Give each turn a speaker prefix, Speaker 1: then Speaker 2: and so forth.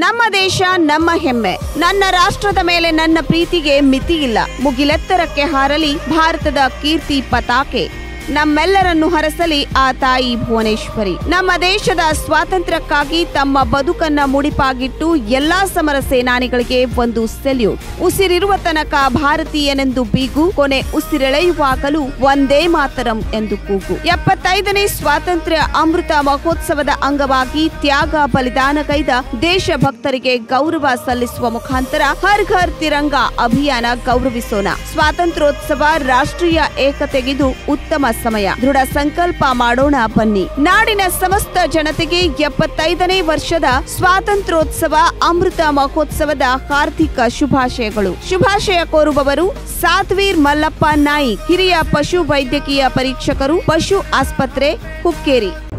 Speaker 1: ನಮ್ಮ ದೇಶ ನಮ್ಮ ಹೆಮ್ಮೆ ನನ್ನ ರಾಷ್ಟ್ರದ ಮೇಲೆ ನನ್ನ ಪ್ರೀತಿಗೆ ಮಿತಿ ಇಲ್ಲ ಮುಗಿಲೆತ್ತರಕ್ಕೆ ಹಾರಲಿ ಭಾರತದ ಕೀರ್ತಿ ಪತಾಕೆ ನಮ್ಮೆಲ್ಲರನ್ನು ಹರಸಲಿ ಆ ತಾಯಿ ಭುವನೇಶ್ವರಿ ನಮ್ಮ ದೇಶದ ಸ್ವಾತಂತ್ರ್ಯಕ್ಕಾಗಿ ತಮ್ಮ ಬದುಕನ್ನ ಮುಡಿಪಾಗಿಟ್ಟು ಎಲ್ಲಾ ಸಮರ ಸೇನಾನಿಗಳಿಗೆ ಒಂದು ಸೆಲ್ಯೂಟ್ ಉಸಿರಿರುವ ತನಕ ಭಾರತೀಯನೆಂದು ಬೀಗು ಕೊನೆ ಉಸಿರೆಳೆಯುವಾಗಲೂ ಒಂದೇ ಮಾತರಂ ಎಂದು ಕೂಗು ಎಪ್ಪತ್ತೈದನೇ ಸ್ವಾತಂತ್ರ್ಯ ಅಮೃತ ಮಹೋತ್ಸವದ ಅಂಗವಾಗಿ ತ್ಯಾಗ ಬಲಿದಾನಗೈದ ದೇಶಭಕ್ತರಿಗೆ ಗೌರವ ಸಲ್ಲಿಸುವ ಮುಖಾಂತರ ಹರ್ ಘರ್ ತಿರಂಗ ಅಭಿಯಾನ ಗೌರವಿಸೋಣ ಸ್ವಾತಂತ್ರ್ಯೋತ್ಸವ ರಾಷ್ಟ್ರೀಯ ಏಕತೆಗಿದು ಉತ್ತಮ ಸಮಯ ದೃಢ ಸಂಕಲ್ಪ ಮಾಡೋಣ ಬನ್ನಿ ನಾಡಿನ ಸಮಸ್ತ ಜನತೆಗೆ ಎಪ್ಪತ್ತೈದನೇ ವರ್ಷದ ಸ್ವಾತಂತ್ರ್ಯೋತ್ಸವ ಅಮೃತ ಮಹೋತ್ಸವದ ಹಾರ್ದಿಕ ಶುಭಾಶಯಗಳು ಶುಭಾಶಯ ಕೋರುವವರು ಸಾತ್ವೀರ್ ಮಲ್ಲಪ್ಪ ನಾಯಿಕ್ ಹಿರಿಯ ಪಶು ವೈದ್ಯಕೀಯ ಪರೀಕ್ಷಕರು ಪಶು ಆಸ್ಪತ್ರೆ ಹುಕ್ಕೇರಿ